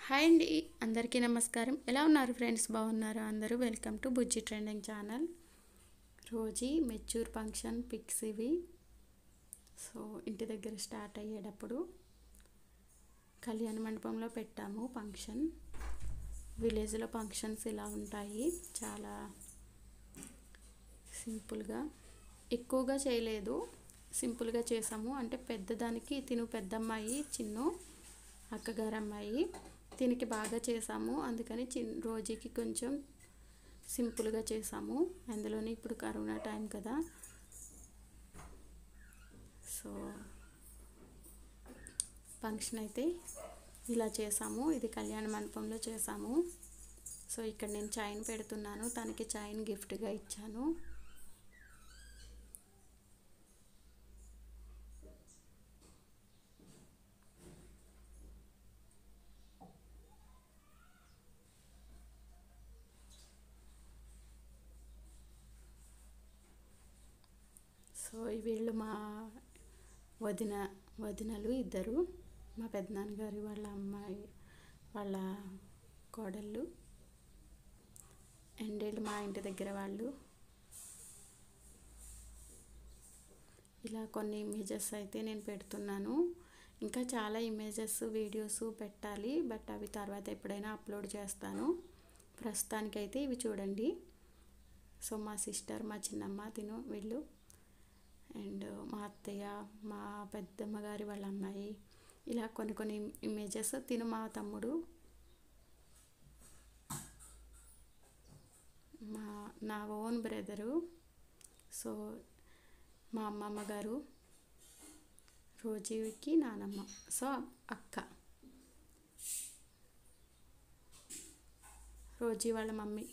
hi అండి అందరికీ నమస్కారం ఎలా ఉన్నారు ఫ్రెండ్స్ బాగున్నారా అందరూ welcome to Bujji trending channel Roji mature function pics ఇవి సో ఇంటి దగ్గర స్టార్ట్ అయ్యేటప్పుడు కళ్యాణ మండపంలో పెట్టాము ఫంక్షన్ విలేజ్లో ఫంక్షన్స్ ఇలా ఉంటాయి చాలా సింపుల్గా ఎక్కువగా చేయలేదు సింపుల్గా చేసాము అంటే పెద్దదానికి తిను పెద్దమ్మాయి చిన్ను అక్కగారు అమ్మాయి దీనికి బాగా చేసాము అందుకని చిన్ రోజుకి కొంచెం సింపుల్గా చేసాము అందులోనే ఇప్పుడు కరోనా టైం కదా సో ఫంక్షన్ అయితే ఇలా చేసాము ఇది కళ్యాణ మండపంలో చేసాము సో ఇక్కడ నేను చైన్ పెడుతున్నాను తనకి చైన్ గిఫ్ట్గా ఇచ్చాను సో వీళ్ళు మా వదిన వదినలు ఇద్దరు మా పెద్దనాన్నగారి వాళ్ళ అమ్మాయి వాళ్ళ కోడళ్ళు అండ్ వీళ్ళు మా ఇంటి దగ్గర వాళ్ళు ఇలా కొన్ని ఇమేజెస్ అయితే నేను పెడుతున్నాను ఇంకా చాలా ఇమేజెస్ వీడియోస్ పెట్టాలి బట్ అవి తర్వాత ఎప్పుడైనా అప్లోడ్ చేస్తాను ప్రస్తుతానికైతే ఇవి చూడండి సో మా సిస్టర్ మా చిన్నమ్మ తిను వీళ్ళు అండ్ మా అత్తయ్య మా పెద్దమ్మ గారి వాళ్ళ అమ్మాయి ఇలా కొన్ని కొన్ని ఇమేజెస్ తిను మా తమ్ముడు మా నా ఓన్ బ్రదరు సో మా అమ్మమ్మ గారు రోజీవికి నానమ్మ సో అక్క రోజీ వాళ్ళ మమ్మీ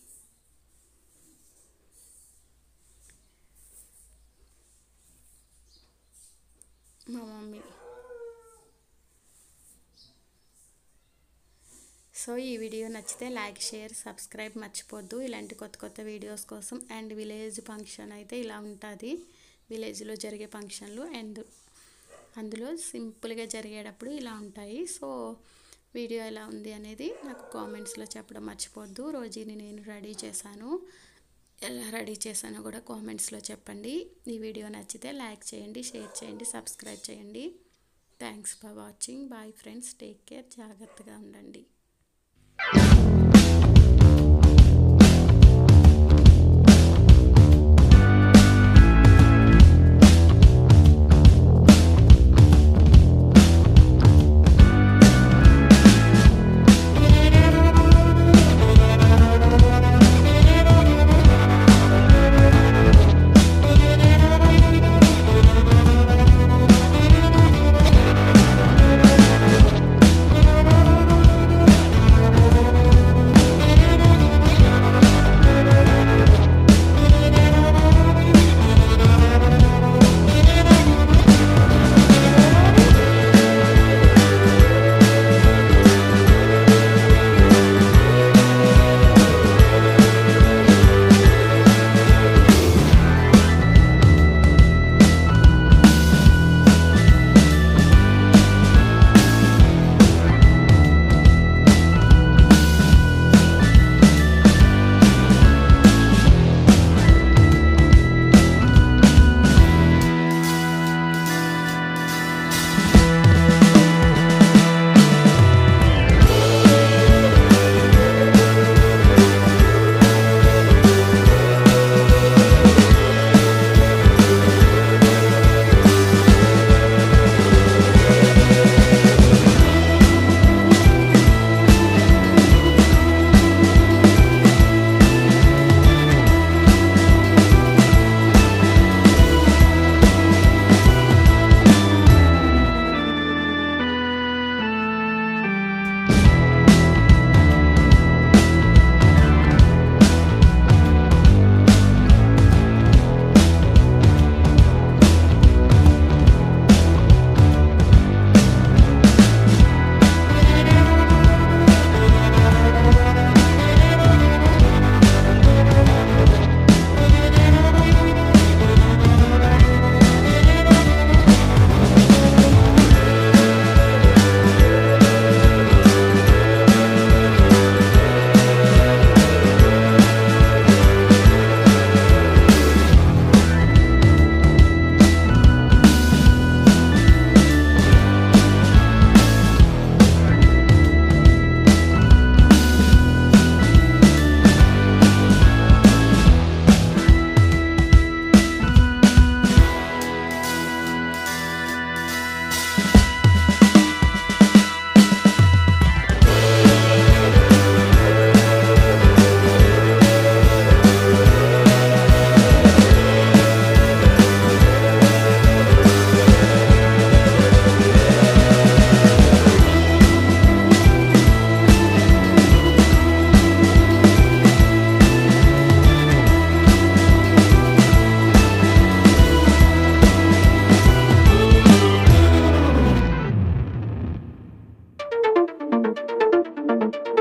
మా మమ్మీ సో ఈ వీడియో నచ్చితే లైక్ షేర్ సబ్స్క్రైబ్ మర్చిపోద్దు ఇలాంటి కొత్త కొత్త వీడియోస్ కోసం అండ్ విలేజ్ ఫంక్షన్ అయితే ఇలా ఉంటుంది విలేజ్లో జరిగే ఫంక్షన్లు అండ్ అందులో సింపుల్గా జరిగేటప్పుడు ఇలా ఉంటాయి సో వీడియో ఎలా ఉంది అనేది నాకు కామెంట్స్లో చెప్పడం మర్చిపోద్దు రోజుని నేను రెడీ చేశాను ఎలా రెడీ చేశానో కూడా కామెంట్స్లో చెప్పండి ఈ వీడియో నచ్చితే లైక్ చేయండి షేర్ చేయండి సబ్స్క్రైబ్ చేయండి thanks for watching bye friends take care జాగ్రత్తగా ఉండండి బాయ్